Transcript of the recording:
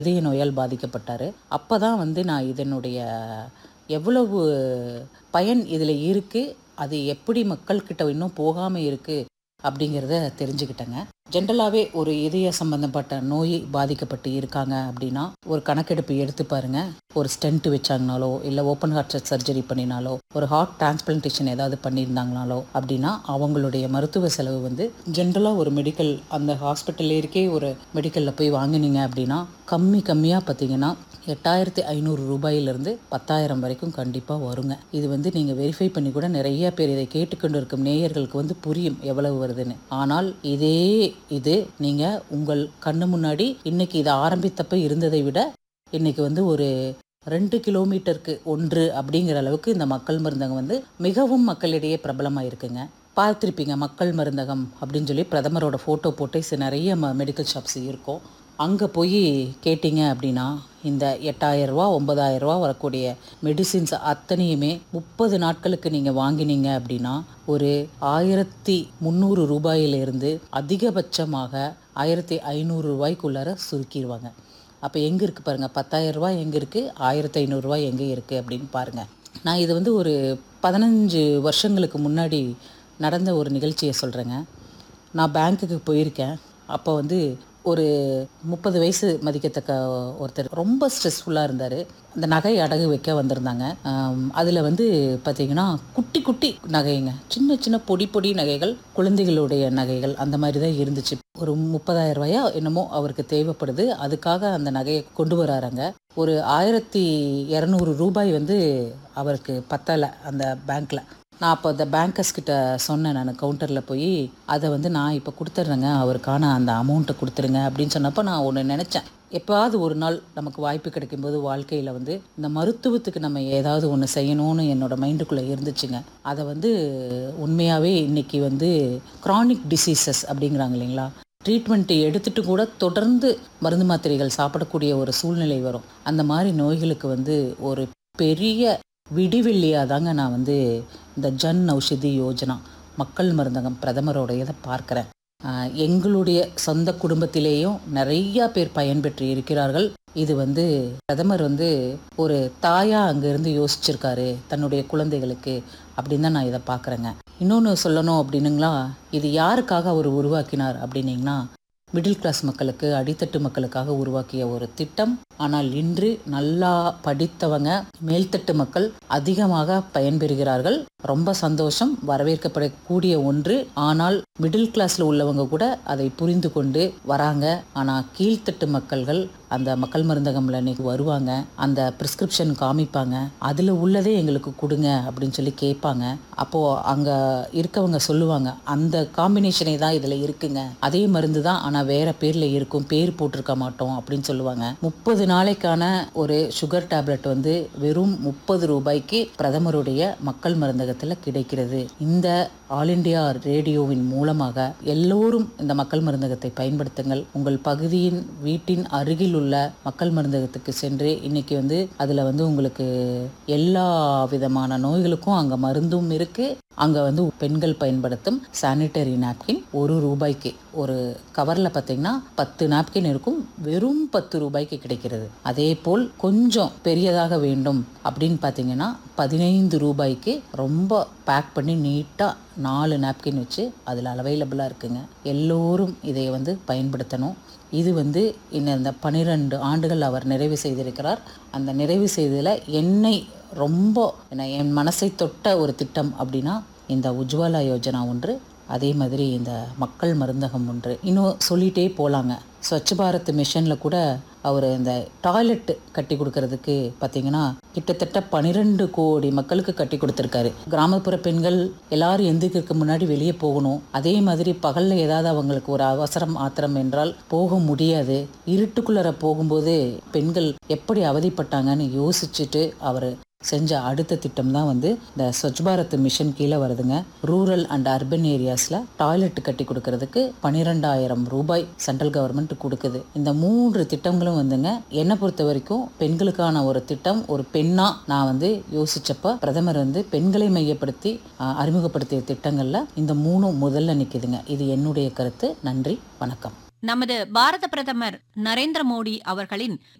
இதய நோயால் பாதிக்கப்பட்டார் அப்போ தான் வந்து நான் இதனுடைய எவ்வளவு பயன் இதில் இருக்குது அது எப்படி மக்கள்கிட்ட இன்னும் போகாமல் இருக்குது அப்படிங்கிறத தெரிஞ்சுக்கிட்டேங்க ஜென்ரலாகவே ஒரு இதய சம்பந்தப்பட்ட நோய் பாதிக்கப்பட்டு இருக்காங்க அப்படின்னா ஒரு கணக்கெடுப்பு எடுத்து பாருங்க ஒரு ஸ்டென்ட் வச்சாங்கனாலோ இல்லை ஓப்பன் ஹார்ட் சர்ஜரி பண்ணினாலோ ஒரு ஹார்ட் டிரான்ஸ்பிளான்டேஷன் ஏதாவது பண்ணியிருந்தாங்கனாலோ அப்படின்னா அவங்களுடைய மருத்துவ செலவு வந்து ஜென்ரலாக ஒரு மெடிக்கல் அந்த ஹாஸ்பிட்டல்ல இருக்கே ஒரு மெடிக்கலில் போய் வாங்கினீங்க அப்படின்னா கம்மி கம்மியாக பார்த்தீங்கன்னா எட்டாயிரத்தி ஐநூறு ரூபாயிலிருந்து பத்தாயிரம் வரைக்கும் கண்டிப்பாக வருங்க இது வந்து நீங்கள் வெரிஃபை பண்ணி கூட நிறைய பேர் இதை கேட்டுக்கொண்டு இருக்கும் நேயர்களுக்கு வந்து புரியும் எவ்வளவு வருதுன்னு ஆனால் இதே இது நீங்கள் உங்கள் கண்ணு முன்னாடி இன்னைக்கு இதை ஆரம்பித்தப்ப இருந்ததை விட இன்னைக்கு வந்து ஒரு ரெண்டு கிலோமீட்டருக்கு ஒன்று அப்படிங்கிற அளவுக்கு இந்த மக்கள் மருந்தகம் வந்து மிகவும் மக்களிடையே பிரபலமாக இருக்குங்க பார்த்துருப்பீங்க மக்கள் மருந்தகம் அப்படின்னு சொல்லி பிரதமரோட ஃபோட்டோ போட்டு சி- நிறைய ம மெடிக்கல் ஷாப்ஸ் இருக்கும் அங்கே போய் கேட்டிங்க அப்படின்னா இந்த எட்டாயிரரூவா ஒம்பதாயிரரூவா வரக்கூடிய மெடிசின்ஸ் அத்தனையுமே முப்பது நாட்களுக்கு நீங்கள் வாங்கினீங்க அப்படின்னா ஒரு ஆயிரத்தி முந்நூறு ரூபாயிலிருந்து அதிகபட்சமாக ஆயிரத்தி ஐநூறு ரூபாய்க்குள்ளார சுருக்கிடுவாங்க அப்போ எங்கே இருக்குது பாருங்கள் பத்தாயிரம் ரூபாய் எங்கே இருக்குது ஆயிரத்தி ஐநூறுரூவா எங்கே இருக்குது அப்படின்னு பாருங்கள் நான் இது வந்து ஒரு பதினஞ்சு வருஷங்களுக்கு முன்னாடி நடந்த ஒரு நிகழ்ச்சியை சொல்கிறேங்க நான் பேங்க்குக்கு போயிருக்கேன் அப்போ வந்து ஒரு முப்பது வயசு மதிக்கத்தக்க ஒருத்தர் ரொம்ப ஸ்ட்ரெஸ்ஃபுல்லாக இருந்தார் அந்த நகை அடகு வைக்க வந்திருந்தாங்க அதில் வந்து பார்த்தீங்கன்னா குட்டி குட்டி நகைங்க சின்ன சின்ன பொடி பொடி நகைகள் குழந்தைகளுடைய நகைகள் அந்த மாதிரி தான் இருந்துச்சு ஒரு முப்பதாயிரம் ரூபாயா என்னமோ அவருக்கு தேவைப்படுது அதுக்காக அந்த நகையை கொண்டு வராருங்க ஒரு ஆயிரத்தி இரநூறு ரூபாய் வந்து அவருக்கு பத்தலை அந்த பேங்க்கில் நான் அப்போ அந்த பேங்கர்ஸ் கிட்ட சொன்னேன் நான் கவுண்டரில் போய் அதை வந்து நான் இப்போ கொடுத்துட்றேங்க அவருக்கான அந்த அமௌண்ட்டை கொடுத்துருங்க அப்படின்னு சொன்னப்போ நான் ஒன்று நினச்சேன் எப்போவாவது ஒரு நாள் நமக்கு வாய்ப்பு கிடைக்கும்போது வாழ்க்கையில் வந்து இந்த மருத்துவத்துக்கு நம்ம ஏதாவது ஒன்று செய்யணும்னு என்னோட மைண்டுக்குள்ளே இருந்துச்சுங்க அதை வந்து உண்மையாகவே இன்னைக்கு வந்து க்ரானிக் டிசீசஸ் அப்படிங்கிறாங்க இல்லைங்களா ட்ரீட்மெண்ட் எடுத்துட்டு கூட தொடர்ந்து மருந்து மாத்திரைகள் சாப்பிடக்கூடிய ஒரு சூழ்நிலை வரும் அந்த மாதிரி நோய்களுக்கு வந்து ஒரு பெரிய விடிவெள்ளியாக தாங்க நான் வந்து இந்த ஜன் ஔஷதி யோஜனா மக்கள் மருந்தகம் பிரதமரோட இதை பார்க்குறேன் ஆஹ் எங்களுடைய சொந்த குடும்பத்திலேயும் நிறைய பேர் பயன்பெற்று இருக்கிறார்கள் இது வந்து பிரதமர் வந்து ஒரு தாயா அங்கேருந்து யோசிச்சிருக்காரு தன்னுடைய குழந்தைகளுக்கு அப்படின்னு தான் நான் இதை பார்க்குறேங்க இன்னொன்று சொல்லணும் அப்படின்னுங்களா இது யாருக்காக அவர் உருவாக்கினார் அப்படின்னீங்கன்னா மிடில் கிளாஸ் மக்களுக்கு அடித்தட்டு மக்களுக்காக உருவாக்கிய ஒரு திட்டம் ஆனால் இன்று நல்லா படித்தவங்க மேல்தட்டு மக்கள் அதிகமாக பயன்பெறுகிறார்கள் ரொம்ப சந்தோஷம் வரவேற்கப்படக்கூடிய ஒன்று ஆனால் மிடில் கிளாஸ்ல உள்ளவங்க கூட அதை புரிந்து கொண்டு வராங்க ஆனால் கீழ்த்தட்டு மக்கள்கள் அந்த மக்கள் மருந்தகம்ல இன்னைக்கு வருவாங்க அந்த பிரிஸ்கிரிப்ஷன் காமிப்பாங்க அதில் உள்ளதே எங்களுக்கு கொடுங்க அப்படின்னு சொல்லி கேட்பாங்க அப்போது அங்கே இருக்கவங்க சொல்லுவாங்க அந்த காம்பினேஷனே தான் இதில் இருக்குங்க அதே மருந்து தான் ஆனால் வேற பேரில் இருக்கும் பேர் போட்டிருக்க மாட்டோம் அப்படின்னு சொல்லுவாங்க முப்பது நாளைக்கான ஒரு சுகர் டேப்லெட் வந்து வெறும் முப்பது ரூபாய்க்கு பிரதமருடைய மக்கள் மருந்தகத்தில் கிடைக்கிறது இந்த ஆல் இண்டியா ரேடியோவின் மூலமாக எல்லோரும் இந்த மக்கள் மருந்தகத்தை பயன்படுத்துங்கள் உங்கள் பகுதியின் வீட்டின் அருகில் உள்ள மக்கள் மருந்தகத்துக்கு சென்று இன்னைக்கு வந்து அதில் வந்து உங்களுக்கு எல்லா விதமான நோய்களுக்கும் அங்கே மருந்தும் இருக்கு அங்கே வந்து பெண்கள் பயன்படுத்தும் சானிட்டரி நாப்கின் ஒரு ரூபாய்க்கு ஒரு கவரில் பார்த்தீங்கன்னா பத்து நாப்கின் இருக்கும் வெறும் பத்து ரூபாய்க்கு கிடைக்கிறது அதே போல் கொஞ்சம் பெரியதாக வேண்டும் அப்படின்னு பார்த்தீங்கன்னா பதினைந்து ரூபாய்க்கு ரொம்ப பேக் பண்ணி நீட்டாக நாலு நாப்கின் வச்சு அதில் அவைலபிளாக இருக்குங்க எல்லோரும் இதை வந்து பயன்படுத்தணும் இது வந்து இன்னும் இந்த பன்னிரெண்டு ஆண்டுகள் அவர் நிறைவு செய்திருக்கிறார் அந்த நிறைவு செய்ததில் என்னை ரொம்ப என்ன என் மனசை தொட்ட ஒரு திட்டம் அப்படின்னா இந்த உஜ்வாலா யோஜனா ஒன்று அதே மாதிரி இந்த மக்கள் மருந்தகம் ஒன்று இன்னும் சொல்லிகிட்டே போகலாங்க ஸ்வச் பாரத் மிஷனில் கூட அவர் இந்த டாய்லெட் கட்டி கொடுக்கறதுக்கு பார்த்தீங்கன்னா கிட்டத்தட்ட பன்னிரெண்டு கோடி மக்களுக்கு கட்டி கொடுத்துருக்காரு கிராமப்புற பெண்கள் எல்லாரும் எந்திரிக்கிறதுக்கு முன்னாடி வெளியே போகணும் அதே மாதிரி பகலில் ஏதாவது அவங்களுக்கு ஒரு அவசரம் ஆத்திரம் என்றால் போக முடியாது இருட்டுக்குள்ளர போகும்போது பெண்கள் எப்படி அவதிப்பட்டாங்கன்னு யோசிச்சுட்டு அவர் செஞ்ச அடுத்த திட்டம் தான் வந்து இந்த ஸ்வச் பாரத் மிஷன் கீழே வருதுங்க ரூரல் அண்ட் அர்பன் ஏரியாஸில் டாய்லெட் கட்டி கொடுக்கறதுக்கு பன்னிரெண்டாயிரம் ரூபாய் சென்ட்ரல் கவர்மெண்ட் கொடுக்குது இந்த மூன்று திட்டங்களும் வந்துங்க என்னை பொறுத்த வரைக்கும் பெண்களுக்கான ஒரு திட்டம் ஒரு பெண்ணா நான் வந்து யோசிச்சப்ப பிரதமர் வந்து பெண்களை மையப்படுத்தி ஆஹ், அறிமுகப்படுத்திய திட்டங்கள்ல இந்த மூணும் முதல்ல நிக்குதுங்க இது என்னுடைய கருத்து நன்றி வணக்கம் நமது பாரத பிரதமர் நரேந்திர மோடி அவர்களின்